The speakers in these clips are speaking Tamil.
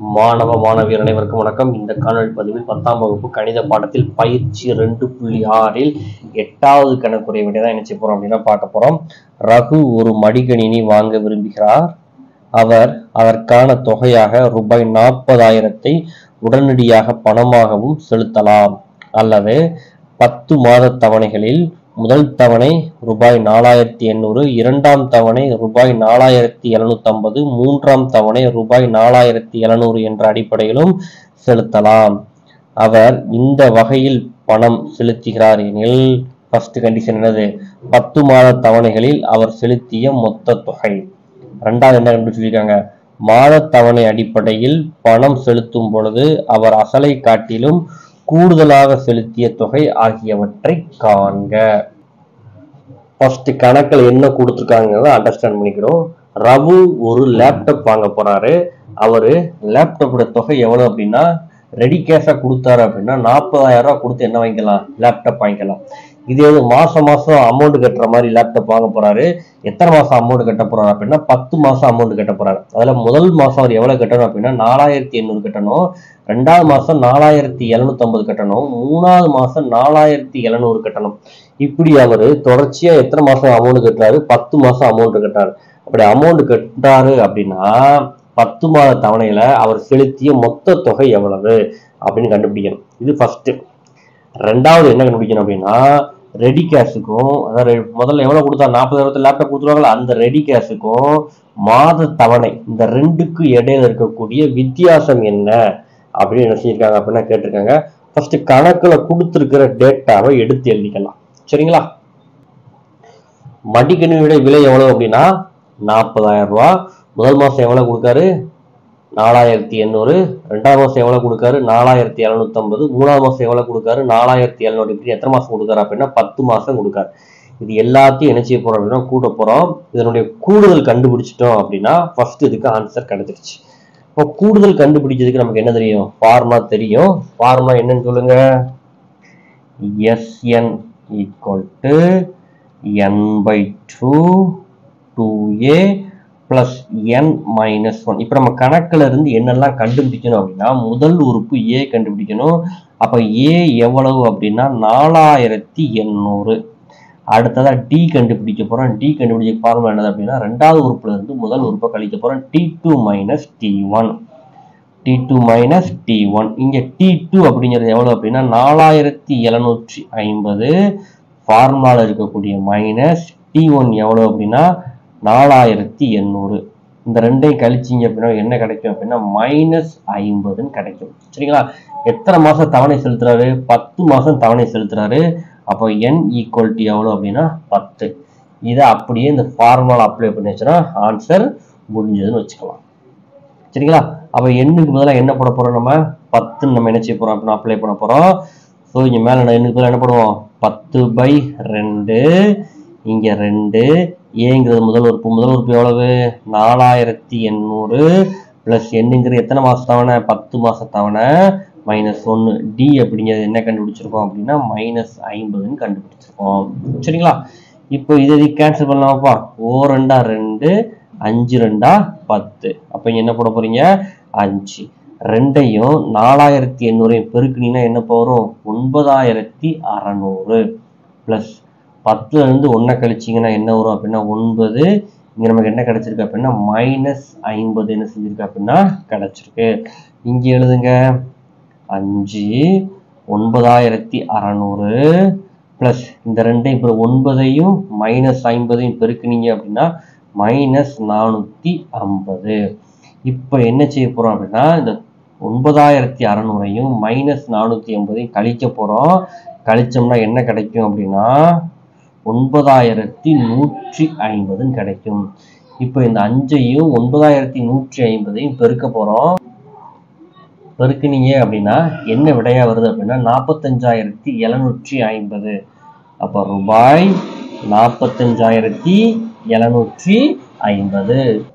மாணவ மாணவியர் அனைவருக்கும் வணக்கம் இந்த காணொளி பதிவில் பத்தாம் வகுப்பு கணித பாடத்தில் பயிற்சி ரெண்டு புள்ளி ஆறில் எட்டாவது கணக்குறை விட தான் என்ன செய்ய போறோம் அப்படின்னா பார்க்க போறோம் ரகு ஒரு மடிக்கணினி வாங்க விரும்புகிறார் அவர் அதற்கான தொகையாக ரூபாய் நாற்பதாயிரத்தை உடனடியாக பணமாகவும் செலுத்தலாம் அல்லது பத்து மாத தவணைகளில் முதல் தவணை ரூபாய் நாலாயிரத்தி எண்ணூறு இரண்டாம் தவணை ரூபாய் நாலாயிரத்தி எழுநூத்தம்பது மூன்றாம் தவணை ரூபாய் நாலாயிரத்தி எழுநூறு என்ற அடிப்படையிலும் செலுத்தலாம் அவர் இந்த வகையில் பணம் செலுத்துகிறார் எனில் ஃபர்ஸ்ட் கண்டிஷன் என்னது பத்து மாத தவணைகளில் அவர் செலுத்திய மொத்த தொகை ரெண்டாவது என்ன கண்டுபிடிச்சிருக்காங்க மாத தவணை அடிப்படையில் பணம் செலுத்தும் பொழுது அவர் அசலை காட்டிலும் கூடுதலாக செலுத்திய தொகை ஆகியவற்றை காண்க ஃபர்ஸ்ட் கணக்கில் என்ன கொடுத்துருக்காங்கிறத அண்டர்ஸ்டாண்ட் பண்ணிக்கிறோம் ரவு ஒரு லேப்டாப் வாங்க போறாரு அவரு லேப்டாப்போட தொகை எவ்வளவு அப்படின்னா ரெடி கேஷா கொடுத்தாரு அப்படின்னா நாற்பதாயிரம் ரூபாய் கொடுத்து என்ன வாங்கிக்கலாம் லேப்டாப் வாங்கிக்கலாம் இதே இது மாசம் மாசம் அமௌண்ட் கட்டுற மாதிரி லேப்டாப் வாங்க போறாரு எத்தனை மாசம் அமௌண்ட் கட்ட போறாரு அப்படின்னா பத்து மாசம் அமௌண்ட் கட்ட போறாரு அதுல முதல் மாசம் அவர் எவ்வளவு கட்டணும் அப்படின்னா நாலாயிரத்தி எண்ணூறு கட்டணும் ரெண்டாவது மாசம் நாலாயிரத்தி எழுநூத்தம்பது கட்டணும் மூணாவது மாசம் நாலாயிரத்தி எழுநூறு கட்டணும் இப்படி அவரு தொடர்ச்சியா எத்தனை மாசம் அமௌண்ட் கட்டுறாரு பத்து மாசம் அமௌண்ட் கட்டுறாரு அப்படி அமௌண்ட் கட்டுறாரு அப்படின்னா பத்து மாத தவணையில அவர் செலுத்திய மொத்த தொகை எவ்வளவு அப்படின்னு கண்டுபிடிக்கணும் இது ஃபர்ஸ்ட் ரெண்டாவது என்ன கண்டுபிடிக்கணும் அப்படின்னா ரெடி கேஷுக்கும் அதாவது முதல்ல எவ்வளவு கொடுத்தா நாற்பதாயிரத்து லேப்டாப் கொடுத்துருவாங்களா அந்த ரெடி கேஷுக்கும் மாத தவணை இந்த ரெண்டுக்கும் இடையில இருக்கக்கூடிய வித்தியாசம் என்ன அப்படின்னு என்ன செஞ்சிருக்காங்க அப்படின்னா கேட்டிருக்காங்க ஃபர்ஸ்ட் கணக்குல கொடுத்துருக்கிற டேட்டாவை எடுத்து எழுதிக்கலாம் சரிங்களா மடிக்கணினியோட விலை எவ்வளவு அப்படின்னா நாற்பதாயிரம் ரூபாய் முதல் மாசம் எவ்வளவு கொடுக்காரு நாலாயிரத்தி எண்ணூறு ரெண்டாவது மாசம் எவ்வளவு கொடுக்காரு நாலாயிரத்தி எழுநூத்தம்பது மூணாவது மாசம் எவ்வளவு கொடுக்காரு நாலாயிரத்தி எழுநூறு இப்படி எத்தனை மாசம் கொடுக்காரு அப்படின்னா பத்து மாசம் கொடுக்காரு இது எல்லாத்தையும் என்ன செய்ய போறோம் அப்படின்னா கூட்ட போறோம் இதனுடைய கூடுதல் கண்டுபிடிச்சிட்டோம் அப்படின்னா ஃபர்ஸ்ட் இதுக்கு ஆன்சர் கிடைச்சிருச்சு இப்போ கூடுதல் கண்டுபிடிச்சதுக்கு நமக்கு என்ன தெரியும் ஃபார்முலா தெரியும் ஃபார்முலா என்னன்னு சொல்லுங்க S N equal to N by two two A plus N minus one இப்போ நம்ம கணக்குல இருந்து என்னெல்லாம் கண்டுபிடிக்கணும் அப்படின்னா முதல் உறுப்பு ஏ கண்டுபிடிக்கணும் அப்போ ஏ எவ்வளவு அப்படின்னா நாலாயிரத்தி எண்ணூறு அடுத்ததா டி கண்டுபிடிக்க போறோம் டி கண்டுபிடிக்க ஃபார்முலா என்னது அப்படின்னா ரெண்டாவது உறுப்புல இருந்து முதல் உறுப்பை கழிக்க போறோம் T two minus T one T two minus T one இங்க டி டூ அப்படிங்கிறது எவ்வளவு அப்படின்னா நாலாயிரத்தி எழுநூற்றி ஐம்பது ஃபார்முலால இருக்கக்கூடிய மைனஸ் டி ஒன் எவ்வளவு அப்படின்னா நாலாயிரத்தி எண்ணூறு இந்த ரெண்டையும் கழிச்சிங்க அப்படின்னா என்ன கிடைக்கும் அப்படின்னா மைனஸ் ஐம்பதுன்னு கிடைக்கும் சரிங்களா எத்தனை மாசம் தவணை செலுத்துறாரு பத்து மாசம் தவணை செலுத்துறாரு அப்போ என் ஈக்குவல்ட்டி எவ்வளோ அப்படின்னா பத்து இதை அப்படியே இந்த ஃபார்முலா அப்ளை பண்ணிச்சுன்னா ஆன்சர் முடிஞ்சதுன்னு வச்சுக்கலாம் சரிங்களா அப்போ எண்ணுக்கு பதிலாக என்ன போட போறோம் நம்ம பத்துன்னு நம்ம என்ன செய்ய போறோம் அப்படின்னா அப்ளை பண்ண போறோம் ஸோ இங்கே மேலே நான் எண்ணுக்கு பதிலாக என்ன பண்ணுவோம் பத்து பை ரெண்டு இங்கே ரெண்டு ஏங்கிறது முதல் உறுப்பு முதல் உறுப்பு எவ்வளவு நாலாயிரத்தி எண்ணூறு ப்ளஸ் எண்ணுங்கிறது எத்தனை மாசம் தவணை பத்து மாசம் தவணை மைனஸ் ஒன்று டி அப்படிங்கிறது என்ன கண்டுபிடிச்சிருக்கோம் அப்படின்னா மைனஸ் ஐம்பதுன்னு கண்டுபிடிச்சிருக்கோம் சரிங்களா இப்போ இதை கேன்சல் பண்ணலாமாப்பா ஓ ரெண்டா ரெண்டு அஞ்சு ரெண்டா பத்து அப்போ இங்க என்ன போட போறீங்க அஞ்சு ரெண்டையும் நாலாயிரத்தி எண்ணூறையும் பெருக்குனீங்கன்னா என்ன வரும் ஒன்பதாயிரத்தி அறநூறு ப்ளஸ் பத்துல இருந்து ஒன்றை கழிச்சிங்கன்னா என்ன வரும் அப்படின்னா ஒன்பது இங்க நமக்கு என்ன கிடைச்சிருக்கு அப்படின்னா மைனஸ் ஐம்பது என்ன செஞ்சிருக்கு அப்படின்னா கிடைச்சிருக்கு இங்க எழுதுங்க அஞ்சு ஒன்பதாயிரத்தி அறநூறு ப்ளஸ் இந்த ரெண்டையும் இப்போ ஒன்பதையும் மைனஸ் ஐம்பதையும் பெருக்குனீங்க அப்படின்னா மைனஸ் நானூற்றி ஐம்பது இப்போ என்ன செய்ய போகிறோம் அப்படின்னா இந்த ஒன்பதாயிரத்தி அறநூறையும் மைனஸ் நானூற்றி ஐம்பதையும் கழிக்க போகிறோம் கழிச்சோம்னா என்ன கிடைக்கும் அப்படின்னா ஒன்பதாயிரத்தி நூற்றி ஐம்பதுன்னு கிடைக்கும் இப்போ இந்த அஞ்சையும் ஒன்பதாயிரத்தி நூற்றி ஐம்பதையும் பெருக்க போகிறோம் பெருக்குனீங்க அப்படின்னா என்ன விடையா வருது அப்படின்னா நாற்பத்தஞ்சாயிரத்தி எழுநூற்றி ஐம்பது அப்போ ரூபாய் நாற்பத்தஞ்சாயிரத்தி எழுநூற்றி ஐம்பது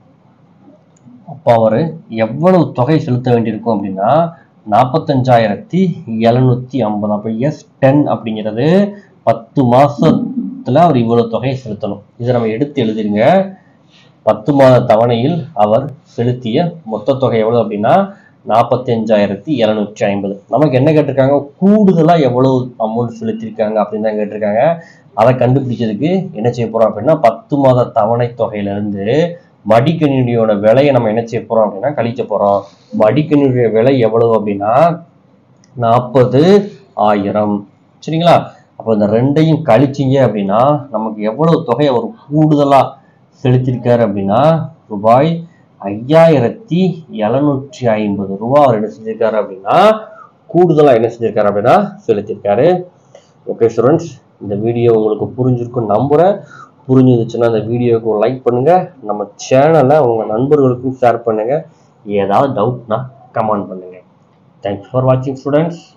அப்போ அவர் எவ்வளவு தொகை செலுத்த வேண்டியிருக்கும் அப்படின்னா நாற்பத்தஞ்சாயிரத்தி எழுநூற்றி ஐம்பது அப்போ எஸ் டென் அப்படிங்கிறது பத்து மாசத்துல அவர் இவ்வளவு தொகையை செலுத்தணும் இதை நம்ம எடுத்து எழுதிருங்க பத்து மாத தவணையில் அவர் செலுத்திய மொத்த தொகை எவ்வளவு அப்படின்னா நாற்பத்தஞ்சாயிரத்தி எழுநூற்றி ஐம்பது நமக்கு என்ன கேட்டிருக்காங்க கூடுதலாக எவ்வளவு அமௌண்ட் செலுத்தியிருக்காங்க அப்படின்னு தான் கேட்டிருக்காங்க அதை கண்டுபிடிச்சதுக்கு என்ன செய்ய போறோம் அப்படின்னா பத்து மாத தவணை தொகையிலிருந்து மடிக்கணினியோட விலையை நம்ம என்ன செய்ய போறோம் அப்படின்னா கழிக்க போறோம் மடிக்கணினியோட விலை எவ்வளவு அப்படின்னா நாற்பது ஆயிரம் சரிங்களா அப்போ இந்த ரெண்டையும் கழிச்சிங்க அப்படின்னா நமக்கு எவ்வளவு தொகை அவர் கூடுதலா செலுத்தியிருக்காரு அப்படின்னா ரூபாய் ஐயாயிரத்தி எழுநூற்றி ஐம்பது ரூபா அவர் என்ன செஞ்சிருக்காரு அப்படின்னா கூடுதலா என்ன செஞ்சிருக்காரு அப்படின்னா செலுத்தியிருக்காரு ஓகே ஸ்டூடெண்ட்ஸ் இந்த வீடியோ உங்களுக்கு புரிஞ்சிருக்கும் நம்புறேன் புரிஞ்சிருந்துச்சுன்னா இந்த வீடியோக்கு லைக் பண்ணுங்க நம்ம சேனலை உங்க நண்பர்களுக்கும் ஷேர் பண்ணுங்க ஏதாவது டவுட்னா கமெண்ட் பண்ணுங்க தேங்க்ஸ் ஃபார் வாட்சிங் ஸ்டூடெண்ட்ஸ்